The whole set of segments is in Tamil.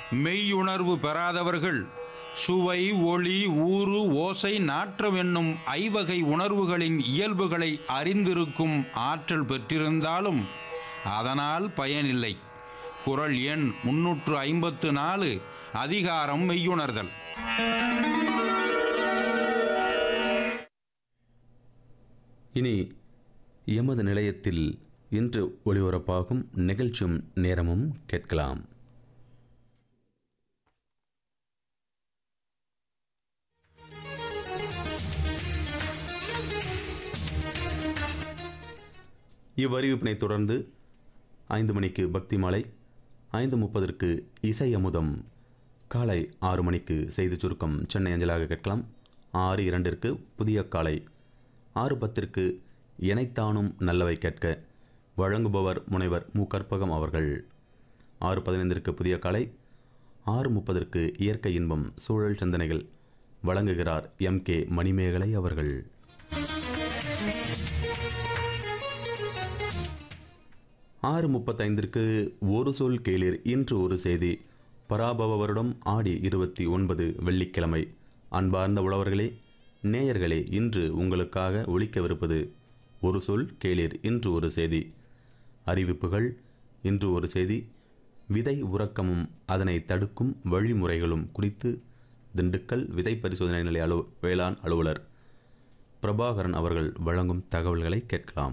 மெய்யுணர்வு பெறாதவர்கள் சுவை ஒளி ஊறு ஓசை நாற்றம் என்னும் ஐவகை உணர்வுகளின் இயல்புகளை அறிந்திருக்கும் ஆற்றல் பெற்றிருந்தாலும் அதனால் பயனில்லை குறள் எண் முன்னூற்று ஐம்பத்து நாலு அதிகாரம் மெய்யுணர்தல் இனி எமது நிலையத்தில் இன்று ஒளிபரப்பாகும் நிகழ்ச்சியும் நேரமும் கேட்கலாம் இவ்வறிவிப்பினை தொடர்ந்து ஐந்து மணிக்கு பக்தி மாலை ஐந்து முப்பதற்கு இசை அமுதம் காலை ஆறு மணிக்கு செய்தி சுருக்கம் சென்னை அஞ்சலாக கேட்கலாம் ஆறு இரண்டிற்கு புதிய காலை ஆறு பத்திற்கு இணைத்தானும் நல்லவை கேட்க வழங்குபவர் முனைவர் மு கற்பகம் அவர்கள் ஆறு பதினைந்திற்கு புதிய காலை ஆறு முப்பதற்கு இயற்கை இன்பம் சூழல் சிந்தனைகள் வழங்குகிறார் எம் கே மணிமேகலை அவர்கள் ஆறு முப்பத்தைந்திற்கு ஒரு சொல் கேளீர் இன்று ஒரு செய்தி பராபவ வருடம் ஆடி இருபத்தி ஒன்பது வெள்ளிக்கிழமை அன்பார்ந்த உழவர்களே நேயர்களே இன்று உங்களுக்காக ஒழிக்கவிருப்பது ஒரு சொல் கேளீர் இன்று ஒரு செய்தி அறிவிப்புகள் இன்று ஒரு செய்தி விதை உறக்கமும் அதனை தடுக்கும் வழிமுறைகளும் குறித்து திண்டுக்கல் விதை பரிசோதனை நிலைய அலு வேளாண் அலுவலர் பிரபாகரன் அவர்கள் வழங்கும் தகவல்களை கேட்கலாம்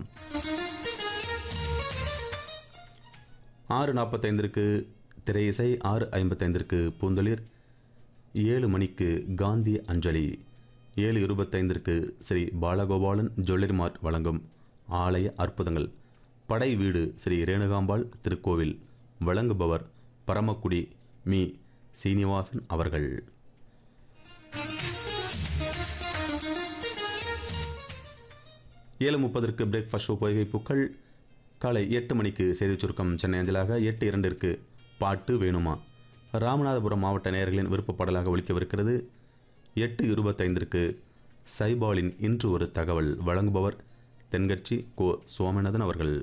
ஆறு நாற்பத்தைந்திற்கு திரையிசை ஆறு ஐம்பத்தைந்திற்கு பூந்தளிர் ஏழு மணிக்கு காந்தி அஞ்சலி ஏழு இருபத்தைந்திற்கு ஸ்ரீ பாலகோபாலன் ஜுவல்லரி மார்ட் வழங்கும் ஆலய அற்புதங்கள் படை வீடு ஸ்ரீ ரேணுகாம்பாள் திருக்கோவில் வழங்குபவர் பரமக்குடி மீ சீனிவாசன் அவர்கள் ஏழு முப்பதற்கு பிரேக்ஃபாஸ்ட் ஷோ பொய்கை பூக்கள் காலை எட்டு மணிக்கு செய்திச் சுருக்கம் சென்னை அஞ்சலாக எட்டு இரண்டிற்கு பாட்டு வேணுமா ராமநாதபுரம் மாவட்ட நேயர்களின் விருப்பப்பாடலாக ஒலிக்கவிருக்கிறது எட்டு இருபத்தைந்திற்கு சைபாலின் இன்று ஒரு தகவல் வழங்குபவர் தென்கட்சி கோ சோமநாதன் அவர்கள்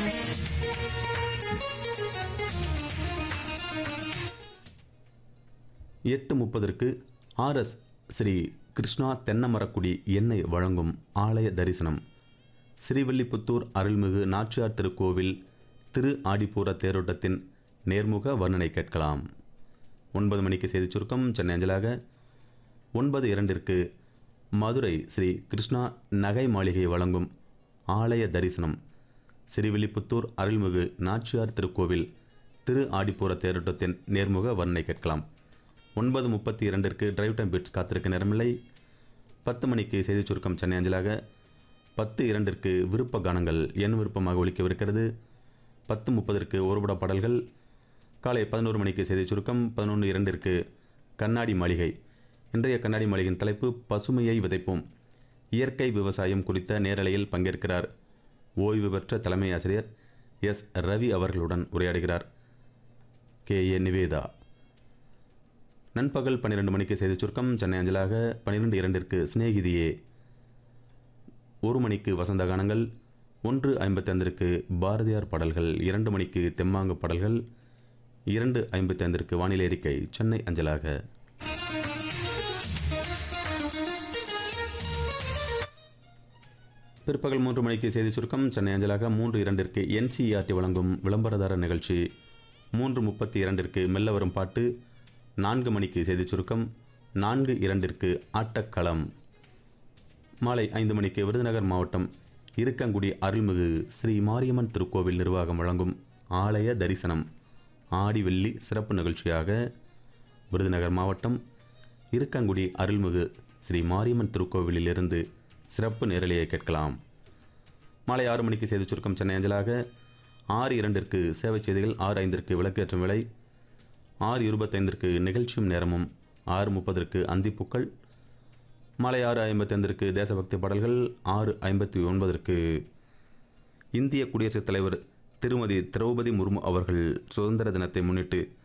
எட்டு முப்பதற்கு ஆர்எஸ் ஸ்ரீ கிருஷ்ணா தென்னமரக்குடி எண்ணெய் வழங்கும் ஆலய தரிசனம் ஸ்ரீவில்லிபுத்தூர் அருள்மிகு நாச்சியார் திருக்கோவில் திரு ஆடிப்பூர தேரோட்டத்தின் நேர்முக வர்ணனை கேட்கலாம் ஒன்பது மணிக்கு செய்திச் சுருக்கம் சென்னை அஞ்சலாக ஒன்பது இரண்டிற்கு மதுரை ஸ்ரீ கிருஷ்ணா நகை மாளிகை வழங்கும் ஆலய தரிசனம் ஸ்ரீவில்லிபுத்தூர் அருள்மிகு நாச்சியார் திருக்கோவில் திரு ஆடிப்பூர தேரோட்டத்தின் நேர்முக வர்ணனை கேட்கலாம் ஒன்பது முப்பத்தி இரண்டிற்கு டிரைவ் டைம் பிட்ஸ் காத்திருக்க நேரமில்லை பத்து மணிக்கு செய்திச் சுருக்கம் சென்னை அஞ்சலாக பத்து இரண்டிற்கு விருப்ப கானங்கள் என் விருப்பமாக ஒலிக்கவிருக்கிறது பத்து முப்பதற்கு ஒருபட பாடல்கள் காலை பதினோரு மணிக்கு செய்திச் சுருக்கம் பதினொன்று இரண்டிற்கு கண்ணாடி மாளிகை இன்றைய கண்ணாடி மாளிகையின் தலைப்பு பசுமையை விதைப்போம் இயற்கை விவசாயம் குறித்த நேரலையில் பங்கேற்கிறார் ஓய்வு பெற்ற தலைமை ஆசிரியர் எஸ் ரவி அவர்களுடன் உரையாடுகிறார் கே ஏ நிவேதா நண்பகல் பன்னிரெண்டு மணிக்கு செய்திச் சுருக்கம் சென்னை அஞ்சலாக பன்னிரெண்டு இரண்டிற்கு சிநேகிதியே ஒரு மணிக்கு வசந்த கானங்கள் ஒன்று ஐம்பத்தைந்திற்கு பாரதியார் பாடல்கள் இரண்டு மணிக்கு தெம்மாங்கு பாடல்கள் இரண்டு ஐம்பத்தைந்திற்கு வானிலை அறிக்கை சென்னை அஞ்சலாக பிற்பகல் மூன்று மணிக்கு செய்திச் சுருக்கம் சென்னை அஞ்சலாக மூன்று இரண்டிற்கு என்சிஇஆர்டி வழங்கும் விளம்பரதார நிகழ்ச்சி மூன்று முப்பத்தி இரண்டிற்கு மெல்ல வரும் பாட்டு நான்கு மணிக்கு செய்திச் சுருக்கம் நான்கு இரண்டிற்கு ஆட்டக்களம் மாலை ஐந்து மணிக்கு விருதுநகர் மாவட்டம் இருக்கங்குடி அருள்மிகு ஸ்ரீ மாரியம்மன் திருக்கோவில் நிர்வாகம் வழங்கும் ஆலய தரிசனம் ஆடி வெள்ளி சிறப்பு நிகழ்ச்சியாக விருதுநகர் மாவட்டம் இருக்கங்குடி அருள்மிகு ஸ்ரீ மாரியம்மன் திருக்கோவிலிலிருந்து சிறப்பு நேரலையை கேட்கலாம் மாலை ஆறு மணிக்கு செய்தி சுருக்கம் சென்னை அஞ்சலாக ஆறு இரண்டிற்கு சேவை செய்திகள் ஆறு ஐந்திற்கு விளக்கேற்றும் விலை ஆறு இருபத்தைந்திற்கு நிகழ்ச்சியும் நேரமும் ஆறு முப்பதற்கு அந்திப்பூக்கள் மாலை ஆறு ஐம்பத்தைந்திற்கு தேசபக்தி பாடல்கள் ஆறு ஐம்பத்தி ஒன்பதற்கு இந்திய குடியரசுத் தலைவர் திருமதி திரௌபதி முர்மு அவர்கள் சுதந்திர தினத்தை முன்னிட்டு